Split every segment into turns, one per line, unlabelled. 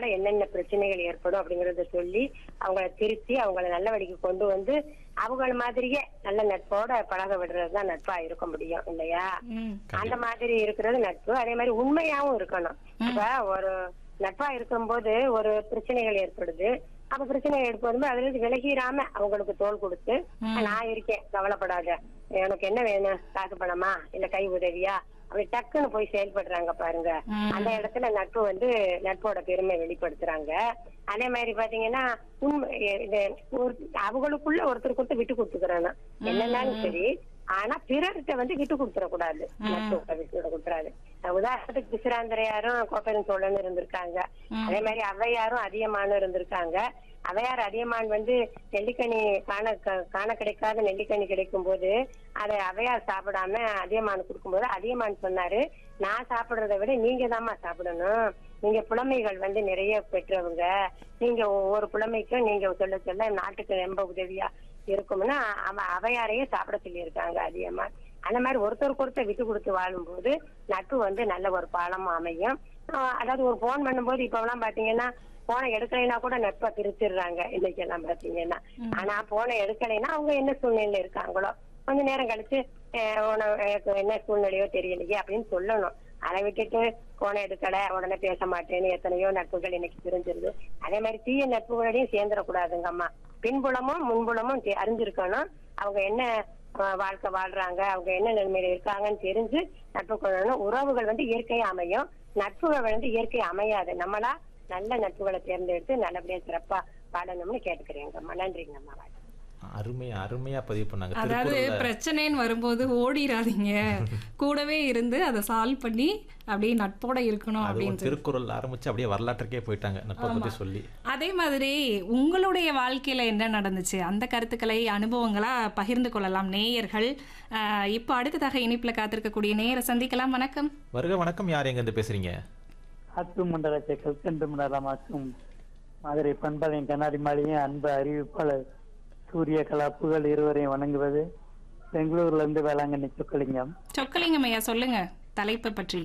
அதனால என்னென்ன பிரச்சனைகள் ஏற்படும் அப்படிங்கறத சொல்லி அவங்கள திருத்தி அவங்கள நல்ல வழிக்கு கொண்டு வந்து அவங்கள மாதிரியே நல்ல நட்போட பழக விடுறதுதான் நட்பா இருக்க முடியும் இல்லையா
ம்
அந்த மாதிரி இருக்கிறது நட்பு அதே மாதிரி உண்மையாவும் இருக்கணும் இப்ப ஒரு நட்பா இருக்கும்போது ஒரு பிரச்சனைகள் ஏற்படுது அப்ப பிரச்சனைகள் ஏற்படும்போது அதுல இருந்து விலகிராம அவங்களுக்கு தோல் கொடுத்து நான் இருக்கேன் கவலைப்படாத எனக்கு என்ன வேணும் காசு பணமா இல்ல கை உதவியா அப்படி டக்குன்னு போய் செயல்படுறாங்க பாருங்க அந்த இடத்துல நட்பு வந்து நட்போட பெருமை வெளிப்படுத்துறாங்க அதே மாதிரி பாத்தீங்கன்னா உண்மை இது ஒரு அவங்களுக்குள்ள ஒருத்தருக்கு ஒருத்தர் விட்டு கொடுத்துக்கிறாங்க என்னன்னாலும் சரி ஆனா பிறர்கிட்ட வந்து விட்டு கொடுத்துட கூடாது நட்பு விட்டு கொடுத்துறாது உதாரணத்துக்கு பிசிராந்திரையாரும் கோப்பரன் சோழன் இருந்திருக்காங்க அதே மாதிரி ஔவையாரும் அதியமானும் இருந்திருக்காங்க ஔவையார் அதியமான் வந்து நெல்லிக்கனி காண க- காண கிடைக்காத நெல்லிக்கனி கிடைக்கும் போது அதை ஔவையார் சாப்பிடாம அதியமான் கொடுக்கும்போது அதியமான் சொன்னாரு நான் சாப்பிடுறதை விட நீங்க தாம்மா சாப்பிடணும் நீங்க புலமைகள் வந்து நிறைய பெற்றவங்க நீங்க ஒவ்வொரு புலமைக்கும் நீங்க சொல்ல சொல்ல நாட்டுக்கு ரொம்ப உதவியா இருக்கும்னா அவ அவையாரையே சாப்பிட சொல்லியிருக்காங்க அதிகமா அந்த மாதிரி ஒருத்தருக்கு ஒருத்தர் விட்டு கொடுத்து வாழும்போது நட்பு வந்து நல்ல ஒரு பாலம் அமையும் ஆஹ் அதாவது ஒரு போன் பண்ணும்போது இப்ப எல்லாம் பாத்தீங்கன்னா போனை எடுக்கலைன்னா கூட நட்பை பிரிச்சிடுறாங்க இன்னைக்கு எல்லாம் பாத்தீங்கன்னா ஆனா போனை எடுக்கலைன்னா அவங்க என்ன சூழ்நிலையில இருக்காங்களோ கொஞ்ச நேரம் கழிச்சு அஹ் உன- எனக்கு என்ன சூழ்நிலையோ தெரியலையே அப்படின்னு சொல்லணும் அதை விட்டுட்டு போனை எடுக்கல உடனே பேச மாட்டேன்னு எத்தனையோ நட்புகள் இன்னைக்கு பிரிஞ்சிருது அதே மாதிரி தீய நட்புகளோடையும் சேர்ந்துடக்கூடாதுங்கம்மா பின்புலமும் முன்புலமும் தெ- அறிஞ்சிருக்கணும் அவங்க என்ன அஹ், வாழ்க்கை வாழ்றாங்க அவங்க என்ன நிலைமையில இருக்காங்கன்னு தெரிஞ்சு நட்பு கொள்ளணும் உறவுகள் வந்து இயற்கையா அமையும் நட்புகள் வந்து இயற்கை அமையாது நம்மளா நல்ல நட்புகளை தேர்ந்தெடுத்து நல்லபடியா சிறப்பா பாடணும்னு கேட்டுக்கிறேங்கம்மா நன்றிங்கம்மா
அருமையா அருமையா பதிவு பண்ணாங்க
அதாவது
திருக்குறள்ல
பிரச்சனைன்னு வரும்போது ஓடிராதீங்க கூடவே இருந்து அதை சால்வ் பண்ணி அப்படியே நட்போட இருக்கணும்
அதுவும்
அப்படின்னு
திருக்குறள் ஆரம்பிச்சு அப்படியே வரலாற்றுக்கே போயிட்டாங்க நட்பை பத்தி சொல்லி
அதே மாதிரி உங்களுடைய வாழ்க்கையில என்ன நடந்துச்சு அந்த கருத்துக்களை அனுபவங்களா பகிர்ந்து கொள்ளலாம் நேயர்கள் ஆஹ் இப்போ அடுத்ததாக இனிப்புல காத்திருக்கக்கூடிய நேயரை சந்திக்கலாம் வணக்கம்
வருக வணக்கம் யார் எங்க இருந்து பேசுறீங்க
ஆத்து மண்டலத்தை கல்கண்டு மண்டலமாக்கும் மதுரை பண்பலையும் கண்ணாடி மாளிகையும் அன்பு அறிவிப்பாளர் சூரிய கலாப்புகள் இருவரையும் வணங்குவது பெங்களூர்ல இருந்து வேளாங்கண்ணி சொக்கலிங்கம்
சொக்கலிங்கம் ஐயா சொல்லுங்க தலைப்பை பற்றி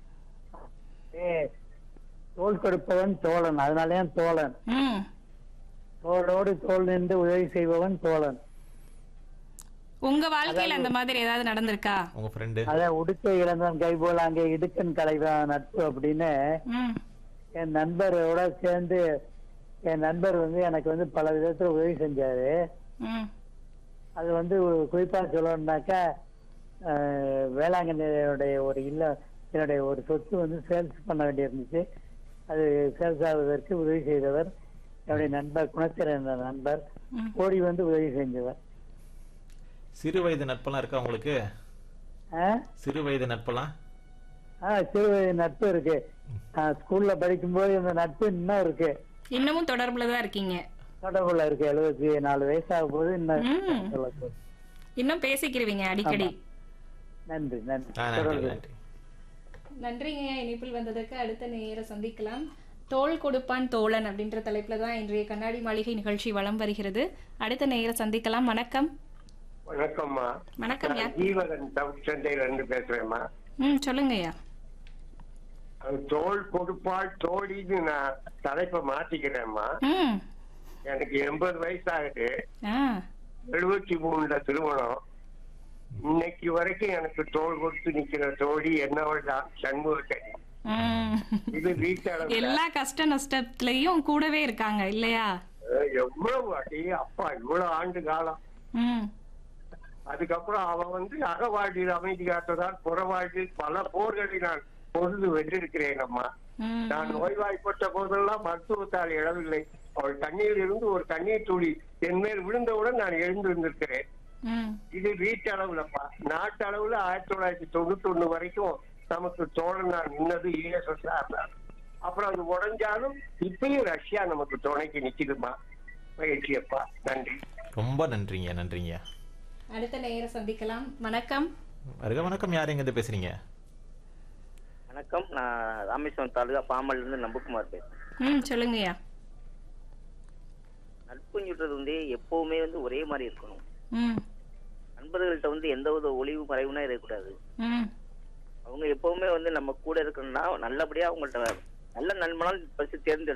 ஏ தோல் கொடுப்பவன் தோழன் அதனாலே தோழன்
ம்
தோளோடு தோல் நின்று உதவி செய்பவன் தோழன்
உங்க வாழ்க்கையில அந்த மாதிரி ஏதாவது நடந்திருக்கா
உங்க ஃப்ரெண்டு
அதான் உடுக்கை இழந்தவன் கை போல அங்கே இடுக்கன் கலைவன் நட்பு அப்படின்னு
ம்
என் நண்பரோட சேர்ந்து என் நண்பர் வந்து எனக்கு வந்து பல விதத்துல உதவி செஞ்சாரு
ம்
அது வந்து ஒரு குறிப்பா சொல்லணும்னாக்கா அஹ், வேளாங்கண்ணியுடைய ஒரு இல்ல என்னுடைய ஒரு சொத்து வந்து சேல்ஸ் பண்ண வேண்டியிருந்துச்சு அது சேல்ஸ் ஆவதற்கு உதவி செய்தவர் என்னுடைய நண்பர் குணத்திறன் என்ற நண்பர்
ம்.
ஓடி வந்து உதவி செஞ்சவர்
சிறு வயது நட்பெல்லாம் இருக்கா உங்களுக்கு
ஆ?
சிறு வயது நட்பெல்லாம்
ஆ சிறு வயது நட்பு இருக்கு நான் ஸ்கூல்ல படிக்கும்போது இந்த நட்பு இன்னும் இருக்கு
இன்னமும் தொடர்புல தான் இருக்கீங்க
தொடர்புல இருக்கு எழுபத்தி நாலு வயசாகும் போது இன்னும்
ம்.
சொல்லக்கூடாது.
இன்னும் பேசிக்கிறீங்க அடிக்கடி
நன்றி நன்றி
ஆ, நன்றி
தொடர்பு.
நன்றி
நன்றிங்க இணைப்பில் வந்ததற்கு அடுத்த நேர சந்திக்கலாம் தோள் கொடுப்பான் தோழன் அப்படின்ற தலைப்புல தான் இன்றைய கண்ணாடி மாளிகை நிகழ்ச்சி வலம் வருகிறது அடுத்த நேர சந்திக்கலாம் வணக்கம்
வணக்கம்மா
வணக்கம்
நான்
யார்
ஜீவகன் தமிழ் சந்தையில இருந்து பேசுறேம்மா
ம் சொல்லுங்க ஐயா
அது தோல் கொடுப்பால் தோழின்னு நான் தலைப்பை மாத்திக்கிறேம்மா
ம்
எனக்கு எண்பது வயசு ஆகுது
ஆ
எழுபத்தி மூணுல திருமணம் இன்னைக்கு வரைக்கும் எனக்கு தோல் கொடுத்து நிக்கிற தோழி என்னவள் தான் சண்முகத்தை
ம்.
இது வீட்டளவுல
எல்லா கஷ்ட நஷ்டத்துலயும் கூடவே இருக்காங்க இல்லையா
எவ்வளவு அடி அப்பா இவ்வளவு ஆண்டு காலம்
ம்
அதுக்கப்புறம் அவன் வந்து அகவாழ்வில் அமைதி காத்ததால் புறவாழ்வில் பல போர்களை நான் பொழுது வென்றிருக்கிறேன் அம்மா
ம்
நான் நோய்வாய்ப்பட்ட போதெல்லாம் மருத்துவத்தால் எழவில்லை அவள் தண்ணீரில் இருந்து ஒரு தண்ணீர் துளி என் மேல் விழுந்தவுடன் நான் எழுந்திருந்திருக்கிறேன்
ம்
இது வீட்டளவுலப்பா நாட்டு அளவுல ஆயிரத்தி தொள்ளாயிரத்தி தொண்ணூத்தி ஒண்ணு வரைக்கும் நமக்கு தோழன் நான் நின்னது யுஎஸ்எஸ்ஆர் தான் அப்புறம் அது உடைஞ்சாலும் இப்பயும் ரஷ்யா நமக்கு துணைக்கு நிக்குதுமா மகிழ்ச்சி அப்பா நன்றி
ரொம்ப நன்றிங்க நன்றிங்க
அடுத்த நேர சந்திக்கலாம் வணக்கம்
வருக வணக்கம் யார் எங்க இருந்து பேசுறீங்க
வணக்கம் நான் ராமேஸ்வரம் தாலுகா பாமல்ல இருந்து நம்புக்குமார் பேசுறேன்
ம் சொல்லுங்க ஐயா
நட்புங்கிறது வந்து எப்பவுமே வந்து ஒரே மாதிரி இருக்கணும்
ம்
நண்பர்கள்ட்ட வந்து எந்த வித ஒளிவு மறைவுனா இருக்கக்கூடாது
ம்
அவங்க எப்பவுமே வந்து நம்ம கூட இருக்கணும்னா நல்லபடியா அவங்கள்ட்ட நல்ல நண்பனால் பரிசு தேர்ந்தெடு